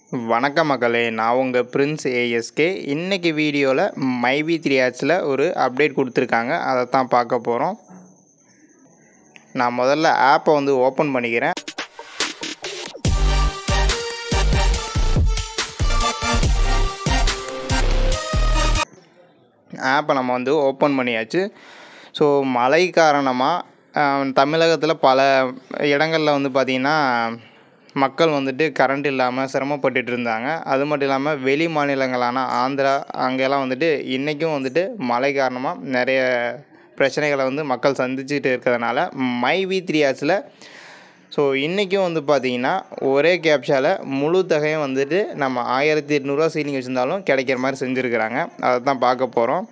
வணக்கம் மக்களே நான் உங்கள் பிரின்ஸ் ஏஎஸ்கே இன்றைக்கி வீடியோவில் மைவி த்ரீ ஆட்ஸில் ஒரு அப்டேட் கொடுத்துருக்காங்க அதை தான் பார்க்க போகிறோம் நான் முதல்ல ஆப்பை வந்து ஓப்பன் பண்ணிக்கிறேன் ஆப்பை நம்ம வந்து ஓப்பன் பண்ணியாச்சு ஸோ மழை காரணமாக தமிழகத்தில் பல இடங்களில் வந்து பார்த்திங்கன்னா மக்கள் வந்துட்டு கரண்ட் இல்லாமல் சிரமப்பட்டுட்டு இருந்தாங்க அது மட்டும் இல்லாமல் வெளி மாநிலங்களான ஆந்திரா அங்கெல்லாம் வந்துட்டு இன்றைக்கும் வந்துட்டு மழை காரணமாக நிறைய பிரச்சனைகளை வந்து மக்கள் சந்திச்சுட்டு இருக்கிறதுனால மை வி த்ரீ ஆர்ஸில் ஸோ இன்றைக்கும் வந்து பார்த்திங்கன்னா ஒரே கேப்ஷாவில் முழு தொகையும் வந்துட்டு நம்ம ஆயிரத்தி எட்நூறுவா சீலிங் வச்சுருந்தாலும் கிடைக்கிற மாதிரி செஞ்சுருக்கிறாங்க அதை தான் பார்க்க போகிறோம்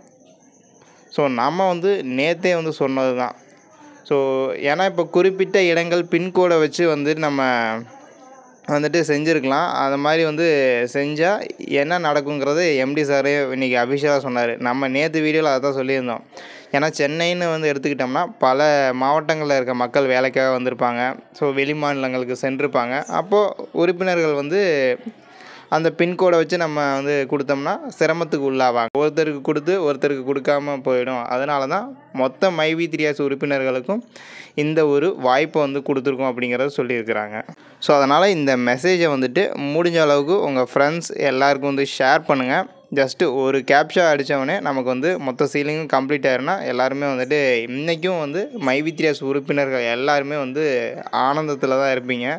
ஸோ நம்ம வந்து நேற்றே வந்து சொன்னது தான் ஸோ ஏன்னா இப்போ குறிப்பிட்ட இடங்கள் பின்கோடை வச்சு வந்து நம்ம வந்துட்டு செஞ்சுருக்கலாம் அது மாதிரி வந்து செஞ்சால் என்ன நடக்குங்கிறது எம்டி சாரே இன்றைக்கி அபிஷேகாக சொன்னார் நம்ம நேற்று வீடியோவில் அதை தான் சொல்லியிருந்தோம் ஏன்னா சென்னைன்னு வந்து எடுத்துக்கிட்டோம்னா பல மாவட்டங்களில் இருக்க மக்கள் வேலைக்காக வந்திருப்பாங்க ஸோ வெளி மாநிலங்களுக்கு சென்றிருப்பாங்க அப்போது உறுப்பினர்கள் வந்து அந்த பின்கோடை வச்சு நம்ம வந்து கொடுத்தோம்னா சிரமத்துக்கு உள்ளாவாங்க ஒருத்தருக்கு கொடுத்து ஒருத்தருக்கு கொடுக்காம போயிடும் அதனால தான் மொத்த மைவி திரியாஸ் உறுப்பினர்களுக்கும் இந்த ஒரு வாய்ப்பை வந்து கொடுத்துருக்கோம் அப்படிங்கிறத சொல்லியிருக்கிறாங்க ஸோ அதனால் இந்த மெசேஜை வந்துட்டு முடிஞ்ச அளவுக்கு உங்கள் ஃப்ரெண்ட்ஸ் எல்லாருக்கும் வந்து ஷேர் பண்ணுங்கள் ஜஸ்ட்டு ஒரு கேப்ஷா அடித்தவொடனே நமக்கு வந்து மொத்த சீலிங்கும் கம்ப்ளீட் ஆயிரும்னா எல்லாருமே வந்துட்டு இன்றைக்கும் வந்து மைவி திரியாஸ் உறுப்பினர்கள் எல்லாருமே வந்து ஆனந்தத்தில் தான் இருப்பீங்க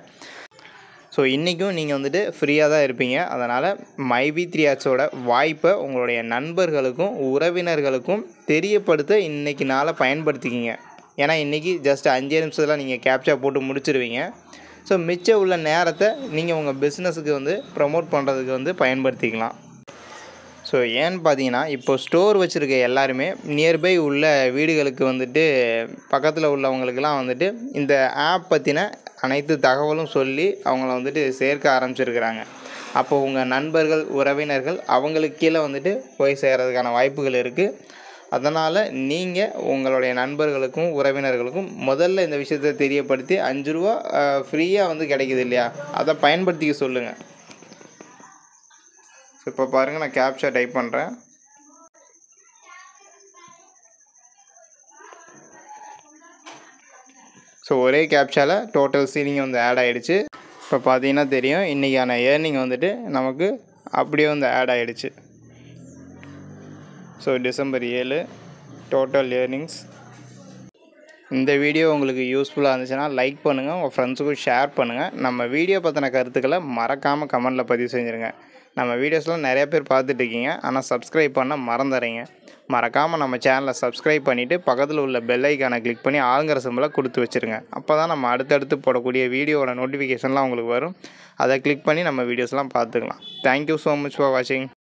ஸோ இன்றைக்கும் நீங்கள் வந்துட்டு ஃப்ரீயாக தான் இருப்பீங்க அதனால் மைவி த்ரீ ஆட்ஸோட வாய்ப்பை உங்களுடைய நண்பர்களுக்கும் உறவினர்களுக்கும் தெரியப்படுத்த இன்றைக்கி நாளை பயன்படுத்திக்கிங்க ஏன்னா இன்றைக்கி ஜஸ்ட் அஞ்சே நிமிஷத்தில் நீங்கள் கேப்சா போட்டு முடிச்சிருவீங்க ஸோ மிச்சம் உள்ள நேரத்தை நீங்கள் உங்கள் பிஸ்னஸுக்கு வந்து ப்ரமோட் பண்ணுறதுக்கு வந்து பயன்படுத்திக்கலாம் ஸோ ஏன்னு பார்த்தீங்கன்னா இப்போ ஸ்டோர் வச்சுருக்க எல்லாருமே நியர்பை உள்ள வீடுகளுக்கு வந்துட்டு பக்கத்தில் உள்ளவங்களுக்கெல்லாம் வந்துட்டு இந்த ஆப் பற்றின அனைத்து தகவலும் சொல்லி அவங்கள வந்துட்டு சேர்க்க ஆரம்பிச்சிருக்கிறாங்க அப்போ உங்கள் நண்பர்கள் உறவினர்கள் அவங்களுக்கு கீழே வந்துட்டு போய் சேர்கிறதுக்கான வாய்ப்புகள் இருக்குது அதனால் நீங்கள் உங்களுடைய நண்பர்களுக்கும் உறவினர்களுக்கும் முதல்ல இந்த விஷயத்தை தெரியப்படுத்தி அஞ்சு ரூபா ஃப்ரீயாக வந்து கிடைக்குது இல்லையா அதை பயன்படுத்திக்க சொல்லுங்கள் ஸோ இப்போ பாருங்கள் நான் கேப்ஷா டைப் பண்ணுறேன் ஸோ ஒரே கேப்ஷாவில் டோட்டல் சீலிங் வந்து ஆட் ஆகிடுச்சு இப்போ பார்த்தீங்கன்னா தெரியும் இன்றைக்கான ஏர்னிங் வந்துட்டு நமக்கு அப்படியே வந்து ஆட் ஆகிடுச்சு ஸோ டிசம்பர் ஏழு டோட்டல் ஏர்னிங்ஸ் இந்த வீடியோ உங்களுக்கு யூஸ்ஃபுல்லாக இருந்துச்சுன்னா லைக் பண்ணுங்கள் உங்கள் ஃப்ரெண்ட்ஸுக்கும் ஷேர் பண்ணுங்கள் நம்ம வீடியோ பற்றின கருத்துக்களை மறக்காமல் கமெண்டில் பதிவு செஞ்சுருங்க நம்ம வீடியோஸ்லாம் நிறைய பேர் பார்த்துட்டு இருக்கீங்க ஆனால் சப்ஸ்கிரைப் பண்ண மறந்துடுறீங்க மறக்காமல் நம்ம சேனலை சப்ஸ்கிரைப் பண்ணிவிட்டு பக்கத்தில் உள்ள பெல் ஐக்கானை கிளிக் பண்ணி ஆளுங்கிற சிம்பிளை கொடுத்து வச்சுருங்க அப்போ தான் நம்ம அடுத்தடுத்து போடக்கூடிய வீடியோவோட நோட்டிஃபிகேஷன்லாம் உங்களுக்கு வரும் அதை கிளிக் பண்ணி நம்ம வீடியோஸ்லாம் பார்த்துக்கலாம் தேங்க்யூ ஸோ மச் ஃபார் வாட்சிங்